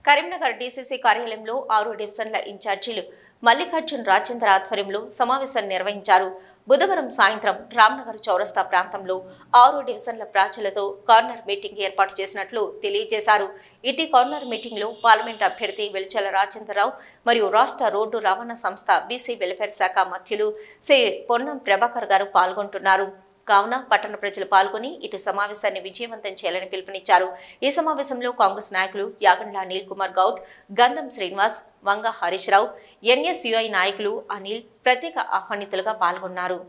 Karimnagar DCC కార్యాలయంలో ఆరు డివిజన్ల ఇన్ఛార్జీలు మల్లికార్జున్ రాజేందర్ ఆధ్వర్యంలో సమావేశం నిర్వహించారు బుధవారం సాయంత్రం రామ్నగర్ చౌరస్తా ప్రాంతంలో ఆరు డివిజన్ల ప్రాచులతో కార్నర్ మీటింగ్ ఏర్పాటు చేసినట్లు తెలియజేశారు ఇటీ కార్నర్ మీటింగ్ లో పార్లమెంట్ అభ్యర్థి వెలిచల రాజేంద్రరావు మరియు రాష్ట్ర రోడ్డు రవాణా సంస్థ బీసీ వెల్ఫేర్ శాఖ మధ్యులు శ్రీ పొన్నం ప్రభాకర్ గారు పాల్గొంటున్నారు కావున పట్టణ ప్రజలు పాల్గొని ఇటు సమావేశాన్ని విజయవంతం చేయాలని పిలుపునిచ్చారు ఈ సమావేశంలో కాంగ్రెస్ నాయకులు యాగండ్ల అనిల్ కుమార్ గౌడ్ గంధం శ్రీనివాస్ వంగ హరీష్ రావు ఎన్ఎస్యుఐ నాయకులు అనిల్ ప్రత్యేక ఆహ్వానితులుగా పాల్గొన్నారు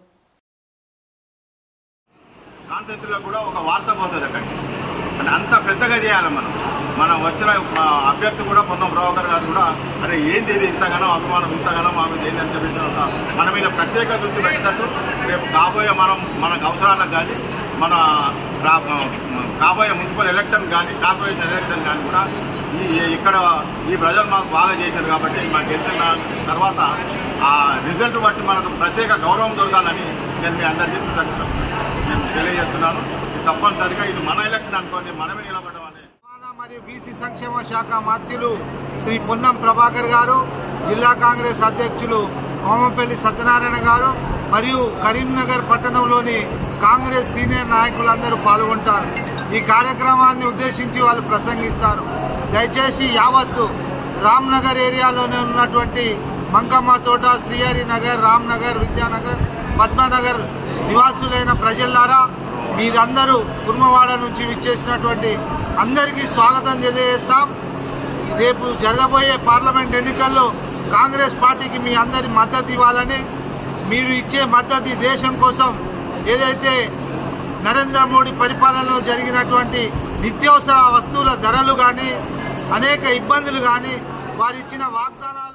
కాన్సెన్స్లో కూడా ఒక వార్త పోతుంది అక్కడికి అంటే అంత పెద్దగా చేయాలి మనం మనం వచ్చిన మా అభ్యర్థి కూడా పొన్నం ప్రభాకర్ గారు కూడా అరే ఏంది ఇది ఇంతగానో అభిమానం ఇంతగానో మా మీద ఏంది అని చెప్పేసి ఒక మన మీద ప్రత్యేక దృష్టి పెట్టినట్టు రేపు కాబోయే మనం మనకు అవసరాలకు కానీ మన రా- కాబోయే మున్సిపల్ ఎలక్షన్ కానీ కార్పొరేషన్ ఎలక్షన్ కానీ కూడా ఈ ఇక్కడ ఈ ప్రజలు మాకు బాగా చేశారు కాబట్టి మాకు గెలిచిన తర్వాత ఆ రిజల్ట్ బట్టి మనకు ప్రత్యేక గౌరవం దొరకాలని నేను మీ అందరికీ కృతజ్ఞతలు నేను తెలియజేస్తున్నాను ఇది తప్పనిసరిగా ఇది మన ఎలక్షన్ అనుకోండి మనమే నిలబడడం అనేది తెలంగాణ మరియు బీసీ సంక్షేమ శాఖ మంత్రులు శ్రీ పొన్నం ప్రభాకర్ గారు జిల్లా కాంగ్రెస్ అధ్యక్షులు కోమపల్లి సత్యనారాయణ గారు మరియు కరీంనగర్ పట్టణంలోని కాంగ్రెస్ సీనియర్ నాయకులందరూ పాల్గొంటారు ఈ కార్యక్రమాన్ని ఉద్దేశించి వాళ్ళు ప్రసంగిస్తారు దయచేసి యావత్తు రామ్నగర్ ఏరియాలోనే ఉన్నటువంటి మంకమ్మ తోట శ్రీహరి నగర్ రామ్నగర్ విద్యానగర్ పద్మనగర్ నివాసులైన ప్రజలారా మీరందరూ కుర్మవాడ నుంచి విచ్చేసినటువంటి అందరికీ స్వాగతం తెలియజేస్తాం రేపు జరగబోయే పార్లమెంట్ ఎన్నికల్లో కాంగ్రెస్ పార్టీకి మీ అందరి మద్దతు ఇవ్వాలని మీరు ఇచ్చే మద్దతు ఈ దేశం కోసం ఏదైతే నరేంద్ర మోడీ పరిపాలనలో జరిగినటువంటి నిత్యావసర వస్తువుల ధరలు కానీ అనేక ఇబ్బందులు కానీ వారు ఇచ్చిన వాగ్దానాలు